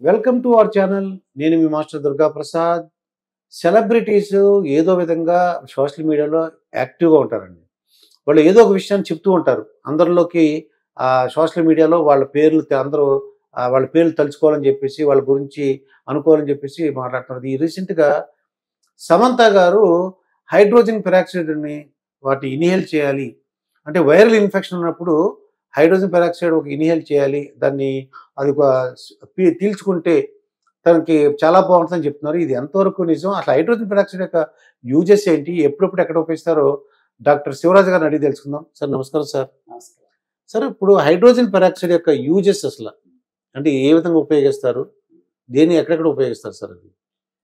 Welcome to our channel నేను మీ master Durga Prasad celebrities ఏదో విధంగా సోషల్ మీడియాలో యాక్టివ్గా ఉంటారండి వాళ్ళు ఏదో ఒక విషయాన్ని చెప్తూ ఉంటారు అందరిలోకి ఆ సోషల్ మీడియాలో వాళ్ళ పేర్లు తె- అందరూ ఆ, వాళ్ళ పేర్లు తలుచుకోవాలని చెప్పేసి వాళ్ళ గురించి అనుకోవాలని చెప్పేసి మాట్లాడుతున్నారు ఈ రీసెంట్గా సమంత గారు హైడ్రోజన్ పెరాక్సైడ్ని వాటి ఇన్హేల్ చేయాలి అంటే వైరల్ ఇన్ఫెక్షన్ ఉన్నప్పుడు హైడ్రోజన్ పెరాక్సైడ్ ఒక ఇన్హేల్ చేయాలి దాన్ని అది ఒక పీ- పీల్చుకుంటే తనకి చాలా బాగుంటుందని చెప్తున్నారు ఇది ఎంతవరకు నిజం అసలు హైడ్రోజన్ పెరాక్సైడ్ యొక్క యూజెస్ ఏంటి ఎప్పుడెప్పుడు ఎక్కడ ఉపయోగిస్తారో డాక్టర్ శివరాజ్ గారిని అడిగి తెలుసుకుందాం సార్ నమస్కారం సార్ సార్ ఇప్పుడు హైడ్రోజన్ పెరాక్సైడ్ యొక్క యూజెస్ అసలు అంటే ఏ విధంగా ఉపయోగిస్తారు దేన్ని ఎక్కడెక్కడ ఉపయోగిస్తారు సార్ అది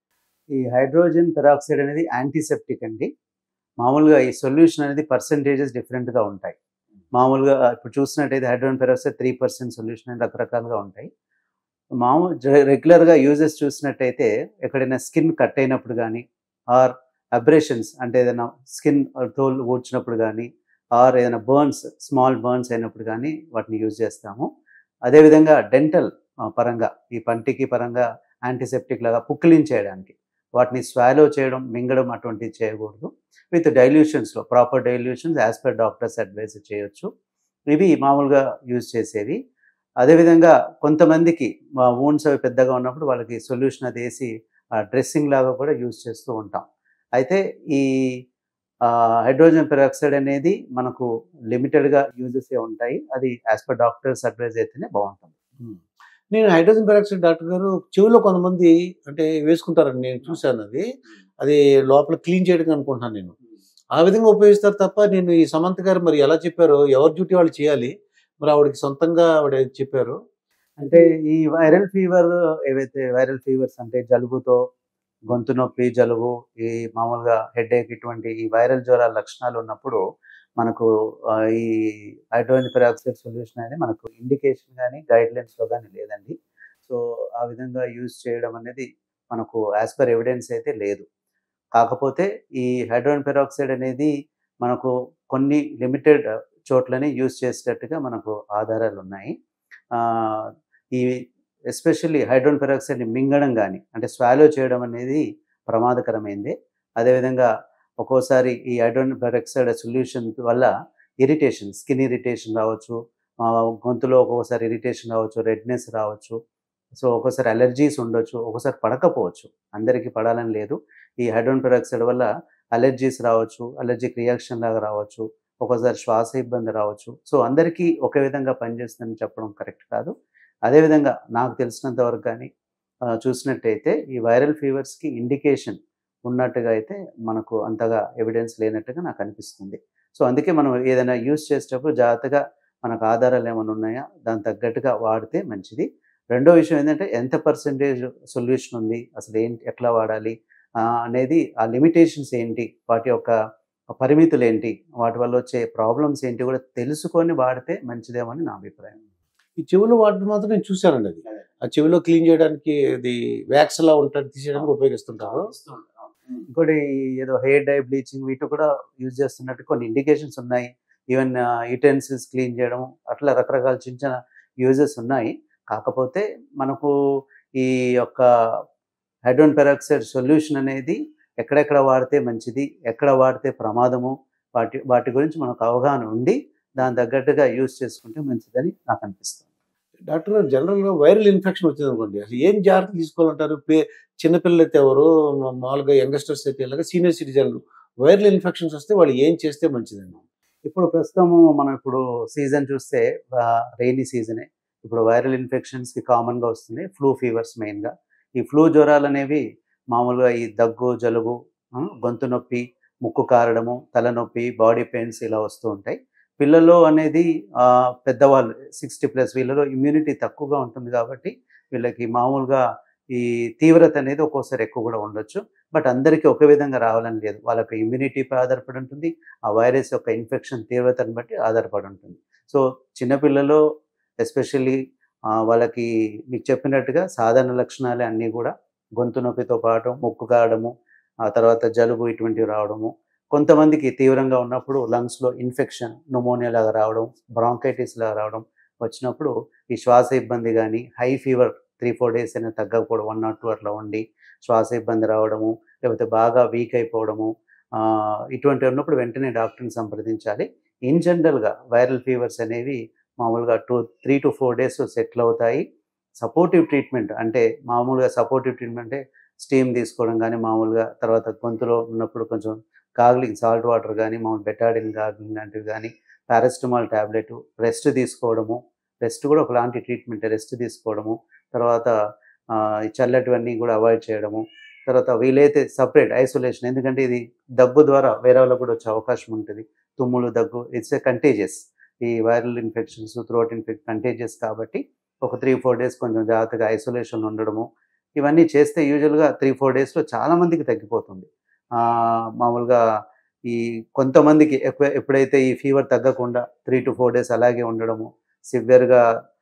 ఈ హైడ్రోజన్ పెరాక్సైడ్ అనేది యాంటీసెప్టిక్ అండి మామూలుగా ఈ సొల్యూషన్ అనేది పర్సంటేజెస్ డిఫరెంట్గా ఉంటాయి మామూలుగా ఇప్పుడు చూసినట్టయితే hydrogen peroxide three percent solution అని రకరకాలుగా ఉంటాయి మామూలు రెగ్యులర్గా యూజెస్ చూసినట్టయితే ఎక్కడైనా స్కిన్ కట్ అయినప్పుడు కానీ ఆర్ అబ్రేషన్స్ అంటే ఏదైనా స్కిన్ తోలు ఊడ్చినప్పుడు కానీ ఆర్ ఏదైనా బర్న్స్ స్మాల్ బర్న్స్ అయినప్పుడు కానీ వాటిని యూజ్ చేస్తాము అదేవిధంగా డెంటల్ పరంగా ఈ పంటికి పరంగా యాంటీసెప్టిక్ లాగా పుక్కిలించేయడానికి వాటిని స్వాలో చేయడం మింగడం అటువంటివి చేయకూడదు విత్ డైల్యూషన్స్లో proper dilutions as per doctor's advice చేయొచ్చు ఇవి మామూలుగా యూజ్ చేసేవి అదేవిధంగా కొంతమందికి వూన్స్ అవి పెద్దగా ఉన్నప్పుడు వాళ్ళకి సొల్యూషన్ అది వేసి డ్రెస్సింగ్ లాగా కూడా యూజ్ చేస్తూ ఉంటాం అయితే ఈ హైడ్రోజన్ పెరాక్సైడ్ అనేది మనకు లిమిటెడ్గా యూజెస్ ఉంటాయి అది యాజ్ పర్ డాక్టర్స్ అడ్వైజ్ అయితేనే బాగుంటుంది నేను హైడ్రోజన్ పెరాక్సైడ్ డాక్టర్ గారు చెవిలో కొంతమంది అంటే వేసుకుంటారని నేను చూశాను అది అది లోపల క్లీన్ చేయడం అనుకుంటున్నాను నేను ఆ విధంగా ఉపయోగిస్తారు తప్ప నేను ఈ సమంత గారు మరి ఎలా చెప్పారో ఎవరి డ్యూటీ వాళ్ళు చేయాలి మరి ఆవిడకి సొంతంగా ఆవిడ చెప్పారు అంటే ఈ వైరల్ ఫీవర్ ఏవైతే వైరల్ ఫీవర్స్ అంటే జలుబుతో గొంతు నొప్పి జలుబు ఈ మామూలుగా హెడేక్ ఇటువంటి ఈ వైరల్ జ్వరాల లక్షణాలు ఉన్నప్పుడు మనకు ఆ, ఈ హైడ్రోజన్ పెరాక్సైడ్ సొల్యూషన్ అనేది మనకు ఇండికేషన్ కానీ గైడ్ లైన్స్లో కానీ లేదండి సో ఆ విధంగా యూజ్ చేయడం అనేది మనకు యాజ్ పర్ ఎవిడెన్స్ అయితే లేదు కాకపోతే ఈ హైడ్రోజన్ పెరాక్సైడ్ అనేది మనకు కొన్ని లిమిటెడ్ చోట్లనే యూజ్ చేసేటట్టుగా మనకు ఆధారాలు ఉన్నాయి ఆ, ఈ ఎస్పెషల్లీ హైడ్రోజన్ పెరాక్సైడ్ని మింగడం కానీ అంటే స్వాలో చేయడం అనేది ప్రమాదకరమైంది అదేవిధంగా ఒక్కోసారి ఈ హైడ్రోజన్ పెరాక్సైడ్ సొల్యూషన్ వల్ల ఇరిటేషన్ స్కిన్ ఇరిటేషన్ రావచ్చు ఆ, గొంతులో ఒక్కొక్కసారి ఇరిటేషన్ రావచ్చు రెడ్నెస్ రావచ్చు సో ఒక్కోసారి అలర్జీస్ ఉండొచ్చు ఒక్కోసారి పడకపోవచ్చు అందరికీ పడాలని లేదు ఈ హైడ్రోజన్ పెరాక్సైడ్ వల్ల అలర్జీస్ రావచ్చు అలర్జిక్ రియాక్షన్ లాగా రావచ్చు ఒక్కోసారి శ్వాస ఇబ్బంది రావచ్చు సో అందరికీ ఒకే విధంగా పనిచేస్తుందని చెప్పడం కరెక్ట్ కాదు అదేవిధంగా నాకు తెలిసినంత వరకు కానీ ఆ, చూసినట్టయితే ఈ వైరల్ ఫీవర్స్కి ఇండికేషన్ ఉన్నట్టుగా అయితే మనకు అంతగా ఎవిడెన్స్ లేనట్టుగా నాకు అనిపిస్తుంది సో అందుకే మనం ఏదైనా యూస్ చేసేటప్పుడు జాగ్రత్తగా మనకు ఆధారాలు ఏమైనా ఉన్నాయా దాని తగ్గట్టుగా వాడితే మంచిది రెండో విషయం ఏంటంటే ఎంత పర్సంటేజ్ సొల్యూషన్ ఉంది అసలు ఏంటి ఎట్లా వాడాలి ఆ, అనేది ఆ లిమిటేషన్స్ ఏంటి వాటి యొక్క పరిమితులు ఏంటి వాటి వల్ల వచ్చే ప్రాబ్లమ్స్ ఏంటి కూడా తెలుసుకొని వాడితే మంచిదేమో అని నా అభిప్రాయం ఈ చెవిలో వాటిని మాత్రం నేను చూశానండి అది ఆ చెవిలో క్లీన్ చేయడానికి అది వ్యాక్స్ లా ఉంటుంది తీసేయడానికి ఉపయోగిస్తుంటారు ఇంకోటి ఏదో హెయిర్ డై బ్లీచింగ్ వీటి కూడా యూజ్ చేస్తున్నట్టు కొన్ని ఇండికేషన్స్ ఉన్నాయి ఈవెన్ యూటెన్సిల్స్ క్లీన్ చేయడం అట్లా రకరకాల చిన్న చిన్న యూజెస్ ఉన్నాయి కాకపోతే మనకు ఈ యొక్క హైడ్రోన్ పెరాక్సైడ్ సొల్యూషన్ అనేది ఎక్కడెక్కడ వాడితే మంచిది ఎక్కడ వాడితే ప్రమాదము వాటి వాటి గురించి మనకు అవగాహన ఉండి దాని తగ్గట్టుగా యూజ్ చేసుకుంటే మంచిదని నాకు అనిపిస్తుంది డాక్టర్ గారు జనరల్ గా వైరల్ ఇన్ఫెక్షన్ వచ్చింది అనుకోండి అసలు ఏం జాగ్రత్త తీసుకోవాలంటారు పే చిన్నపిల్లలు అయితే ఎవరు మా- మామూలుగా యంగస్టర్స్ అయితే ఇలాగ సీనియర్ సిటిజన్లు వైరల్ ఇన్ఫెక్షన్స్ వస్తే వాళ్ళు ఏం చేస్తే మంచిదండి ఇప్పుడు ప్రస్తుతము మనం ఇప్పుడు సీజన్ చూస్తే రెయినీ సీజనే ఇప్పుడు వైరల్ ఇన్ఫెక్షన్స్కి కామన్గా వస్తున్నాయి ఫ్లూ ఫీవర్స్ మెయిన్గా ఈ ఫ్లూ జ్వరాలు అనేవి మామూలుగా ఈ దగ్గు జలుబు ఆ, గొంతు నొప్పి ముక్కు కారడము తలనొప్పి బాడీ పెయిన్స్ ఇలా వస్తూ ఉంటాయి పిల్లల్లో అనేది ఆ, పెద్దవాళ్ళు సిక్స్టీ ప్లస్ వీళ్ళలో ఇమ్యూనిటీ తక్కువగా ఉంటుంది కాబట్టి వీళ్ళకి మామూలుగా ఈ తీవ్రత అనేది ఒక్కోసారి ఎక్కువ కూడా ఉండొచ్చు బట్ అందరికీ ఒకే విధంగా రావాలని లేదు వాళ్ళకి ఇమ్యూనిటీపై ఆధారపడి ఉంటుంది ఆ వైరస్ యొక్క ఇన్ఫెక్షన్ తీవ్రతను బట్టి ఆధారపడి ఉంటుంది సో చిన్నపిల్లలు ఎస్పెషల్లీ వాళ్ళకి మీకు చెప్పినట్టుగా సాధారణ లక్షణాలే అన్నీ కూడా గొంతు నొప్పితో పాటు ముక్కు కావడము ఆ తర్వాత జలుబు ఇటువంటివి రావడము కొంతమందికి తీవ్రంగా ఉన్నప్పుడు లంగ్స్లో ఇన్ఫెక్షన్ న్యూమోనియా లాగా రావడం బ్రాంకైటిస్ లాగా రావడం వచ్చినప్పుడు ఈ శ్వాస ఇబ్బంది కానీ high fever three four days అయినా తగ్గకపోవడం వన్ నాట్ టూ అట్లా ఉండి శ్వాస ఇబ్బంది రావడము లేకపోతే బాగా వీక్ అయిపోవడము ఆ, ఇటువంటి ఉన్నప్పుడు వెంటనే డాక్టర్ని సంప్రదించాలి ఇన్ జనరల్గా వైరల్ ఫీవర్స్ అనేవి మామూలుగా two three to four days settle అవుతాయి సపోర్టివ్ ట్రీట్మెంట్ అంటే మామూలుగా సపోర్టివ్ ట్రీట్మెంట్ అంటే స్టీమ్ తీసుకోవడం కానీ మామూలుగా తర్వాత గొంతులో ఉన్నప్పుడు కొంచెం గాగ్లింగ్ సాల్ట్ వాటర్ కానీ మామూలు బెటాడిన్ గాగ్లింగ్ లాంటివి కానీ పారాసిటమాల్ ట్యాబ్లెట్ రెస్ట్ తీసుకోవడము రెస్ట్ కూడా ఒకలాంటి ట్రీట్మెంట్ రెస్ట్ తీసుకోవడము తర్వాత ఆ, ఈ చల్లటివన్నీ కూడా అవాయిడ్ చేయడము తర్వాత వీలైతే సపరేట్ ఐసోలేషన్ ఎందుకంటే ఇది దగ్గు ద్వారా వేరే వాళ్ళకు కూడా వచ్చే అవకాశం ఉంటుంది తుమ్ములు దగ్గు ఇట్స్ ఏ కంటేజియస్ ఈ viral infections throat infect contagious కాబట్టి ఒక త్రీ ఫోర్ డేస్ కొంచెం జాగ్రత్తగా ఐసోలేషన్ ఉండడము ఇవన్నీ చేస్తే యూజువల్గా త్రీ ఫోర్ డేస్లో చాలా మందికి తగ్గిపోతుంది ఆ, మామూలుగా ఈ కొంతమందికి ఎక్కువ ఎప్పుడైతే ఈ ఫీవర్ తగ్గకుండా త్రీ టు ఫోర్ డేస్ అలాగే ఉండడము సివియర్గా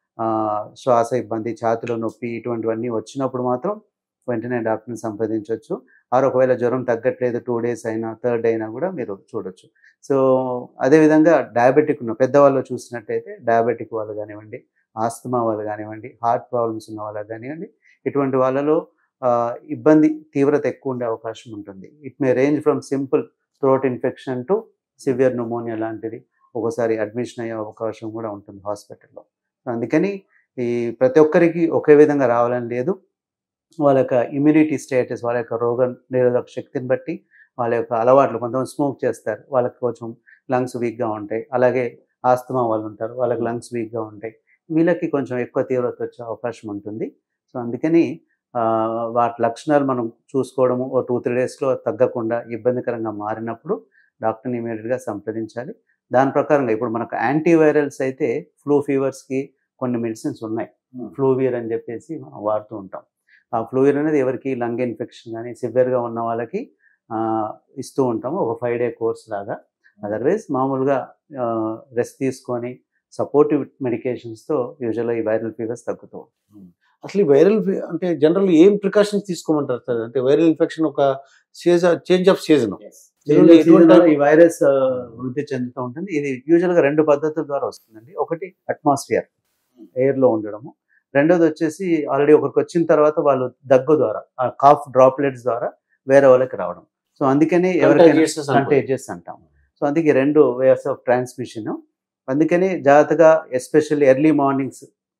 శ్వాస ఇబ్బంది ఛాతిలో నొప్పి ఇటువంటివన్నీ వచ్చినప్పుడు మాత్రం వెంటనే డాక్టర్ని సంప్రదించవచ్చు ఆరు ఒకవేళ జ్వరం తగ్గట్లేదు టూ డేస్ అయినా థర్డ్ డే అయినా కూడా మీరు చూడొచ్చు సో అదేవిధంగా డయాబెటిక్ ఉన్న పెద్దవాళ్ళు చూసినట్టయితే డయాబెటిక్ వాళ్ళు కానివ్వండి ఆస్తమా వాళ్ళు కానివ్వండి హార్ట్ ప్రాబ్లమ్స్ ఉన్న వాళ్ళకి కానివ్వండి ఇటువంటి వాళ్ళలో ఆ, ఇబ్బంది తీవ్రత ఎక్కువ ఉండే అవకాశం ఉంటుంది it may range from simple throat infection to severe pneumonia లాంటిది ఒకసారి అడ్మిషన్ అయ్యే అవకాశం కూడా ఉంటుంది హాస్పిటల్లో అందుకని ఈ ప్రతి ఒక్కరికి ఒకే విధంగా రావాలని లేదు వాళ్ళ యొక్క ఇమ్యూనిటీ స్టేటస్ వాళ్ళ యొక్క రోగ నిరోధక శక్తిని బట్టి వాళ్ళ యొక్క అలవాట్లు కొంతమంది స్మోక్ చేస్తారు వాళ్ళకి కొంచెం లంగ్స్ వీక్గా ఉంటాయి అలాగే ఆస్తమా వాళ్ళు ఉంటారు వాళ్ళకి లంగ్స్ వీక్గా ఉంటాయి వీళ్ళకి కొంచెం ఎక్కువ తీవ్రత వచ్చే అవకాశం ఉంటుంది సో అందుకని ఆ, వాటి లక్షణాలు మనం చూసుకోవడము ఓ టూ త్రీ డేస్లో తగ్గకుండా ఇబ్బందికరంగా మారినప్పుడు డాక్టర్ని ఇమీడియట్గా సంప్రదించాలి దాని ప్రకారంగా ఇప్పుడు మనకు యాంటీవైరల్స్ అయితే ఫ్లూ ఫీవర్స్కి కొన్ని మెడిసిన్స్ ఉన్నాయి ఫ్లూవీర్ అని చెప్పేసి మనం వాడుతూ ఉంటాం ఆ ఫ్లూవీర్ అనేది ఎవరికి లంగ్ ఇన్ఫెక్షన్ కానీ సివియర్గా ఉన్న వాళ్ళకి ఆ, ఇస్తూ ఉంటాము ఒక ఫైవ్ డే కోర్స్ లాగా అదర్వైజ్ మామూలుగా రెస్ట్ తీసుకొని సపోర్టివ్ మెడికేషన్స్తో యూజువల్గా ఈ వైరల్ ఫీవర్స్ తగ్గుతూ ఉంటాయి. అసలు ఈ వైరల్ అంటే జనరల్ ఏం ప్రికాషన్స్ తీసుకోమంటారు సార్ అంటే వైరల్ ఇన్ఫెక్షన్ ఒక సీజన్ చేంజ్ ఆఫ్ సీజన్ దీనిలో ఎటువంటి seasonal ఈ వైరస్ ఆ, వృద్ధి చెందుతూ ఉంటుంది ఇది యూజువల్ గా రెండు పద్ధతుల ద్వారా వస్తుందండి ఒకటి అట్మాస్ఫియర్ ఎయిర్ లో ఉండడము రెండోది వచ్చేసి ఆల్రెడీ ఒకరికి వచ్చిన తర్వాత వాళ్ళు దగ్గు ద్వారా ఆ కాఫ్ డ్రాప్లెట్స్ ద్వారా వేరే వాళ్ళకి రావడం సో అందుకని ఎవరికైనా Contagious అనుకో. కంటేజియస్ అంటాం సో అందుకే రెండు వేస్ ఆఫ్ ట్రాన్స్మిషన్ అందుకని జాగ్రత్తగా ఎస్పెషల్లీ ఎర్లీ మార్నింగ్స్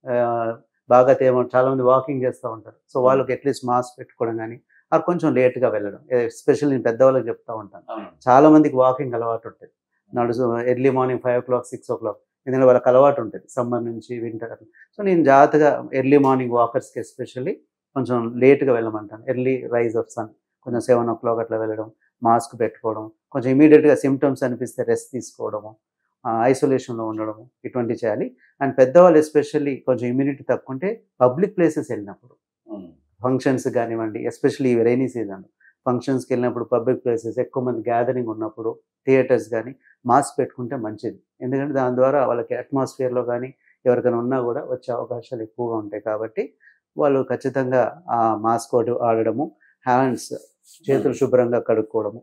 బాగా తేమ చాలా మంది వాకింగ్ చేస్తూ ఉంటారు సో వాళ్ళకి అట్లీస్ట్ మాస్క్ పెట్టుకోవడం కానీ అది కొంచెం లేట్గా వెళ్ళడం ఎస్పెషల్లీ నేను పెద్దవాళ్ళకి చెప్తా ఉంటాను చాలా మందికి వాకింగ్ అలవాటు ఉంటుంది నడుసు early morning five o'clock six o'clock ఎందుకంటే వాళ్ళకి అలవాటు ఉంటుంది సమ్మర్ నుంచి వింటర్ సో నేను జాగ్రత్తగా ఎర్లీ మార్నింగ్ వాకర్స్కి ఎస్పెషల్లీ కొంచెం లేట్గా వెళ్ళమంటాను ఎర్లీ రైజ్ ఆఫ్ సన్ కొంచెం సెవెన్ ఓ క్లాక్ అట్లా వెళ్ళడం మాస్క్ పెట్టుకోవడం కొంచెం ఇమీడియట్గా సిమ్టమ్స్ అనిపిస్తే రెస్ట్ తీసుకోవడము ఐసోలేషన్లో ఉండడము ఇటువంటివి చేయాలి అండ్ పెద్దవాళ్ళు ఎస్పెషల్లీ కొంచెం ఇమ్యూనిటీ తక్కువ ఉంటే పబ్లిక్ ప్లేసెస్ వెళ్ళినప్పుడు ఫంక్షన్స్ కానివ్వండి ఎస్పెషల్లీ ఈ రైనీ సీజన్ ఫంక్షన్స్కి వెళ్ళినప్పుడు పబ్లిక్ ప్లేసెస్ ఎక్కువ మంది గ్యాదరింగ్ ఉన్నప్పుడు థియేటర్స్ కానీ మాస్క్ పెట్టుకుంటే మంచిది ఎందుకంటే దాని ద్వారా వాళ్ళకి అట్మాస్ఫియర్లో కానీ ఎవరికైనా ఉన్నా కూడా వచ్చే అవకాశాలు ఎక్కువగా ఉంటాయి కాబట్టి వాళ్ళు ఖచ్చితంగా ఆ మాస్క్ ఒకటి ఆడడము హ్యాండ్స్ చేతులు శుభ్రంగా కడుక్కోవడము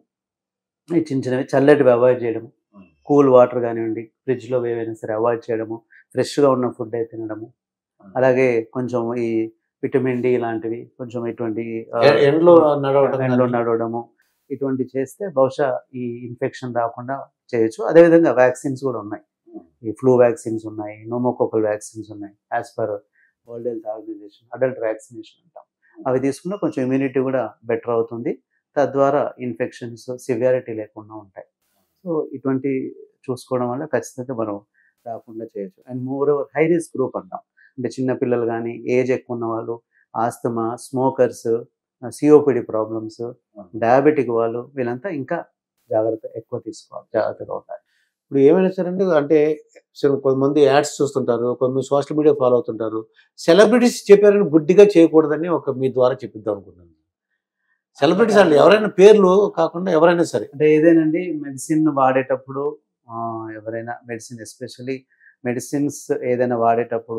ఈ చిన్న చిన్నవి చల్లటివి అవాయిడ్ చేయడము కూల్ వాటర్ కానివ్వండి ఫ్రిడ్జ్లో ఏవైనా సరే అవాయిడ్ చేయడము ఫ్రెష్గా ఉన్న ఫుడ్ అయితే తినడము అలాగే కొంచెం ఈ విటమిన్ డి లాంటివి కొంచెం ఇటువంటి ఆ, ఎ- ఎండలో నడవడం ఎండలో కానీ. నడవడము ఇటువంటి చేస్తే బహుశా ఈ ఇన్ఫెక్షన్ రాకుండా చేయొచ్చు అదేవిధంగా వ్యాక్సిన్స్ కూడా ఉన్నాయి ఈ ఫ్లూ వ్యాక్సిన్స్ ఉన్నాయి నోమోకోకల్ వ్యాక్సిన్స్ ఉన్నాయి as per world health organisation adult vaccination అంటాం అవి తీసుకున్నా కొంచెం ఇమ్యూనిటీ కూడా బెటర్ అవుతుంది తద్వారా ఇన్ఫెక్షన్స్ సివియారిటీ లేకుండా ఉంటాయి సో ఇటువంటి చూసుకోవడం వల్ల ఖచ్చితంగా మనం రాకుండా చేయొచ్చు and moreover high risk group అంటాం అంటే చిన్న పిల్లలు కానీ ఏజ్ ఎక్కువ ఉన్న వాళ్ళు asthma smokers COPD problems diabetic వాళ్ళు వీళ్ళంతా ఇంకా జాగ్రత్త ఎక్కువ తీసుకోవాలి జాగ్రత్తగా ఉండాలి ఇప్పుడు ఏమైనా సరే అంటే అంటే సరే కొంతమంది యాడ్స్ చూస్తుంటారు కొంతమంది సోషల్ మీడియా ఫాలో అవుతుంటారు సెలబ్రిటీస్ చెప్పారని బుద్ధిగా చేయకూడదని ఒక మీ ద్వారా చెప్పిద్దాం అనుకున్నాను సెలబ్రిటీస్ అంటే ఎవరైనా పేర్లు కాకుండా ఎవరైనా సరే అంటే ఏదేనండి మెడిసిన్ వాడేటప్పుడు ఆ, ఎవరైనా మెడిసిన్ ఎస్పెషల్లీ మెడిసిన్స్ ఏదైనా వాడేటప్పుడు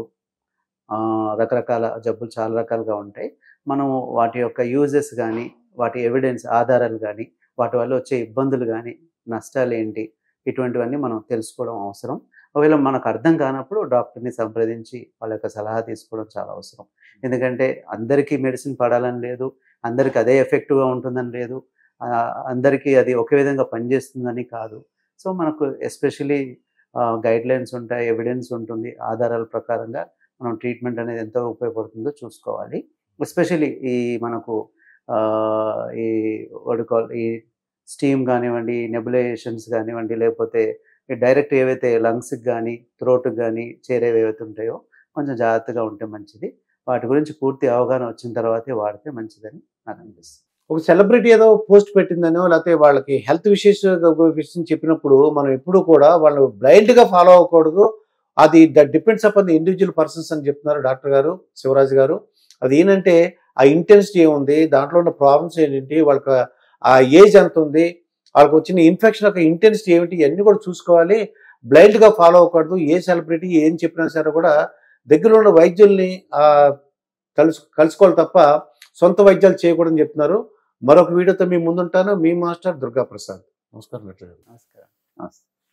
ఆ, రకరకాల జబ్బులు చాలా రకాలుగా ఉంటాయి మనం వాటి యొక్క యూజెస్ కానీ వాటి ఎవిడెన్స్ ఆధారాలు కానీ వాటి వల్ల వచ్చే ఇబ్బందులు కానీ నష్టాలు ఏంటి ఇటువంటివన్నీ మనం తెలుసుకోవడం అవసరం ఒకవేళ మనకు అర్థం కానప్పుడు డాక్టర్ని సంప్రదించి వాళ్ళ యొక్క సలహా తీసుకోవడం చాలా అవసరం ఎందుకంటే అందరికీ మెడిసిన్ పడాలని లేదు అందరికీ అదే ఎఫెక్టివ్గా ఉంటుందని లేదు ఆ, అందరికీ అది ఒకే విధంగా పనిచేస్తుందని కాదు సో మనకు ఎస్పెషలీ గైడ్ లైన్స్ ఉంటాయి ఎవిడెన్స్ ఉంటుంది ఆధారాల ప్రకారంగా మనం ట్రీట్మెంట్ అనేది ఎంత ఉపయోగపడుతుందో చూసుకోవాలి ఎస్పెషలీ ఈ మనకు ఆ, ఈ వడుకోల్ ఈ స్టీమ్ కానివ్వండి నెబులైజేషన్స్ కానివ్వండి లేకపోతే డైరెక్ట్ ఏవైతే లంగ్స్కి కానీ థ్రోట్కి కానీ చేరేవి ఏవైతే ఉంటాయో కొంచెం జాగ్రత్తగా ఉంటే మంచిది వాటి గురించి పూర్తి అవగాహన వచ్చిన తర్వాతే వాడితే మంచిదని నాకు అనిపిస్తుంది ఒక సెలబ్రిటీ ఏదో పోస్ట్ పెట్టిందనో లేకపోతే వాళ్ళకి హెల్త్ విషయస్ విషయం చెప్పినప్పుడు మనం ఎప్పుడూ కూడా వాళ్ళు blind గా ఫాలో అవ్వకూడదు అది depends upon the individual persons అని చెప్తున్నారు డాక్టర్ గారు శివరాజ్ గారు అది ఏంటంటే ఆ ఇంటెన్సిటీ ఏముంది దాంట్లో ఉన్న ప్రాబ్లమ్స్ ఏంటి వాళ్ళకి ఆ ఏజ్ ఎంత ఉంది వాళ్ళకి వచ్చిన ఇన్ఫెక్షన్ యొక్క ఇంటెన్సిటీ ఏమిటి ఇవన్నీ కూడా చూసుకోవాలి Blind గా ఫాలో అవ్వకూడదు ఏ సెలబ్రిటీ ఏం చెప్పినా సరే కూడా దగ్గర ఉన్న వైద్యుల్ని ఆ, కలుసు కలుసుకోవాలి తప్ప సొంత వైద్యాలు చేయకూడదని చెప్తున్నారు మరొక వీడియోతో మీ ముందుంటాను మీ మాస్టర్ దుర్గా ప్రసాద్ నమస్కారం డాక్టర్ గారు నమస్కారం నమస్తే